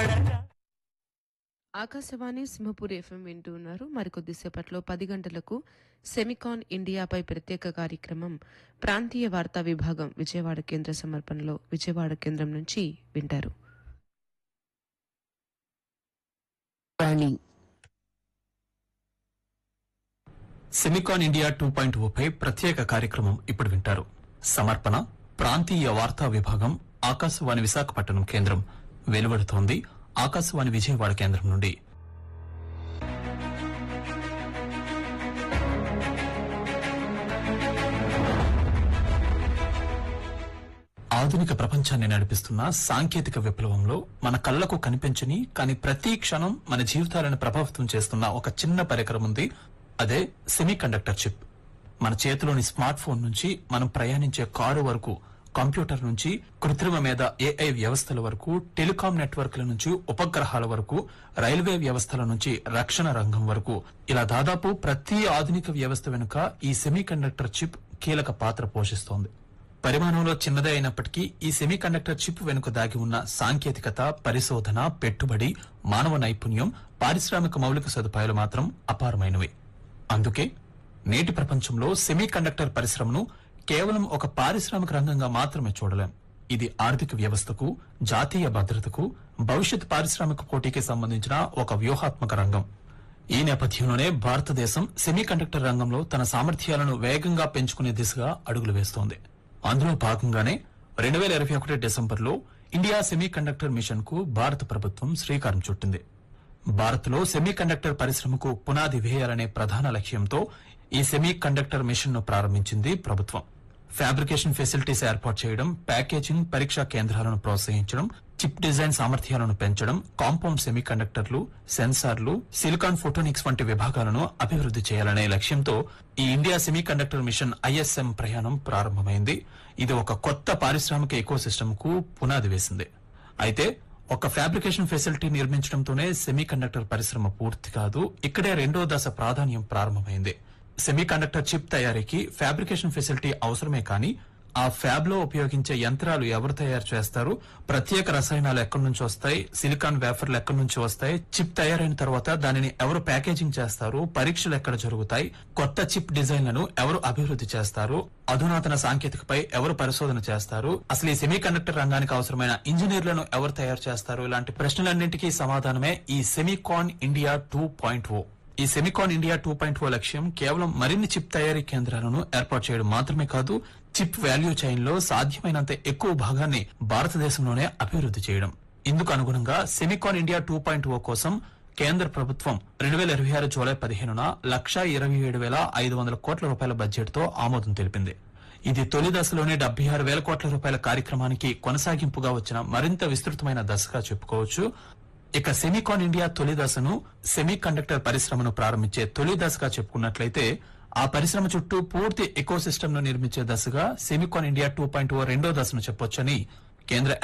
పడరా Akashvani Simhapur FM వింటూ ఉన్నారు మరికొద్దిసేపట్లో పది గంటలకు సెమికాన్ ఇండియాపై ప్రత్యేక కార్యక్రమం ప్రాంతీయ వార్తా విభాగం విజయవాడ కేంద్ర సమర్పణలో విజయవాడ కేంద్రం నుంచి వింటారు వాణి సెమికాన్ ఇండియా టూ పాయింట్ పై ప్రత్యేక కార్యక్రమం ఇప్పుడు వింటారు సమర్పణ ప్రాంతీయ వార్తా విభాగం ఆకాశవాణి విశాఖపట్నం కేంద్రం వెలువడుతోంది ఆకాశవాణి విజయవాడ కేంద్రం నుండి ఆధునిక ప్రపంచాన్ని నడిపిస్తున్న సాంకేతిక విప్లవంలో మన కళ్లకు కనిపించని కానీ ప్రతి క్షణం మన జీవితాలను ప్రభావితం చేస్తున్న ఒక చిన్న పరికరం ఉంది అదే సెమీ కండక్టర్ చిప్ మన చేతిలోని స్మార్ట్ ఫోన్ నుంచి మనం ప్రయాణించే కారు వరకు కంప్యూటర్ నుంచి కృత్రిమ మీద ఏఐ వ్యవస్థల వరకు టెలికాం నెట్వర్క్ల నుంచి ఉపగ్రహాల వరకు రైల్వే వ్యవస్థల నుంచి రక్షణ రంగం వరకు ఇలా దాదాపు ప్రతి ఆధునిక వ్యవస్థ వెనుక ఈ సెమీ కండక్టర్ చిప్ కీలక పాత్ర పోషిస్తోంది పరిమాణంలో చిన్నదే అయినప్పటికీ ఈ సెమీ కండక్టర్ చిప్ వెనుక దాగి ఉన్న సాంకేతికత పరిశోధన పెట్టుబడి మానవ నైపుణ్యం పారిశ్రామిక మౌలిక సదుపాయాలు మాత్రం అపారమైనవి అందుకే నేటి ప్రపంచంలో సెమీ కండక్టర్ పరిశ్రమను కేవలం ఒక పారిశ్రామిక రంగంగా మాత్రమే చూడలేం ఇది ఆర్థిక వ్యవస్థకు జాతీయ భద్రతకు భవిష్యత్ పారిశ్రామిక పోటీకి సంబంధించిన ఒక వ్యూహాత్మక రంగం ఈ నేపథ్యంలోనే భారతదేశం సెమీ కండక్టర్ రంగంలో తన సామర్థ్యాలను వేగంగా పెంచుకునే దిశగా అడుగులు వేస్తోంది అందులో భాగంగానే రెండు వేల ఇరవై ఒకటి డిసెంబర్లో ఇండియా సెమీ కండక్టర్ మిషన్ కు భారత ప్రభుత్వం శ్రీకారం చుట్టింది భారత్లో సెమీ కండక్టర్ పరిశ్రమకు పునాది వేయాలనే ప్రధాన లక్ష్యంతో ఈ సెమీ కండక్టర్ మిషన్ ను ప్రారంభించింది ప్రభుత్వం ఫ్యాబ్రికేషన్ ఫెసిలిటీస్ ఏర్పాటు చేయడం ప్యాకేజింగ్ పరీక్షా కేంద్రాలను ప్రోత్సహించడం చిప్ డిజైన్ సామర్థ్యాలను పెంచడం కాంపౌండ్ సెమీ కండక్టర్లు సెన్సార్లు సిలికాన్ ఫోటోనిక్స్ వంటి విభాగాలను అభివృద్ది చేయాలనే లక్ష్యంతో ఈ India semiconductor mission ISM ప్రయాణం ప్రారంభమైంది ఇది ఒక కొత్త పారిశ్రామిక ఎకో కు పునాది వేసింది అయితే ఒక ఫ్యాబ్రికేషన్ ఫెసిలిటీ నిర్మించడంతోనే సెమీ కండక్టర్ పరిశ్రమ పూర్తి కాదు ఇక్కడే రెండో దశ ప్రాధాన్యం ప్రారంభమైంది సెమీ కండక్టర్ చిప్ తయారీకి ఫ్యాబ్రికేషన్ ఫెసిలిటీ అవసరమే కానీ ఆ ఫ్యాబ్ లో ఉపయోగించే యంత్రాలు ఎవరు తయారు చేస్తారు ప్రత్యేక రసాయనాలు ఎక్కడి నుంచి వస్తాయి సిలికాన్ వేఫర్లు ఎక్కడి నుంచి వస్తాయి చిప్ తయారైన తర్వాత దానిని ఎవరు ప్యాకేజింగ్ చేస్తారు పరీక్షలు ఎక్కడ జరుగుతాయి కొత్త చిప్ డిజైన్లను ఎవరు అభివృద్ధి చేస్తారు అధునాతన సాంకేతికపై ఎవరు పరిశోధన చేస్తారు అసలు ఈ సెమీ కండక్టర్ రంగానికి అవసరమైన ఇంజనీర్లను ఎవరు తయారు చేస్తారు ఇలాంటి ప్రశ్నలన్నింటికీ సమాధానమే ఈ Semicon India two point O ఈ Semicon India two point O లక్ష్యం కేవలం మరిన్ని చిప్ తయారీ కేంద్రాలను ఏర్పాటు చేయడం మాత్రమే కాదు చిప్ వాల్యూ చైన్ లో సాధ్యమైనంత ఎక్కువ భాగాన్ని భారతదేశంలోనే అభివృద్ధి చేయడం ఇందుకు అనుగుణంగా Semicon India two point O కోసం కేంద్ర ప్రభుత్వం రెండు వేల ఇరవై ఆరు జూలై పదిహేనున లక్షా ఇరవై ఏడు వేల ఐదు వందల కోట్ల రూపాయల బడ్జెట్ తో ఆమోదం తెలిపింది ఇది తొలి దశలోనే డెబ్బై ఆరు వేల కోట్ల రూపాయల కార్యక్రమానికి కొనసాగింపుగా వచ్చిన మరింత విస్తృతమైన దశగా చెప్పుకోవచ్చు ఇక సెమీకాన్ ఇండియా తొలి దశను సెమీ కండక్టర్ పరిశ్రమను ప్రారంభించే తొలి దశగా చెప్పుకున్నట్లయితే ఆ పరిశ్రమ చుట్టూ పూర్తి ఎకో ను నిర్మించే దశగా సెమీకాన్ ఇండియా టూ పాయింట్ రెండో దశను చెప్పొచ్చని కేంద్ర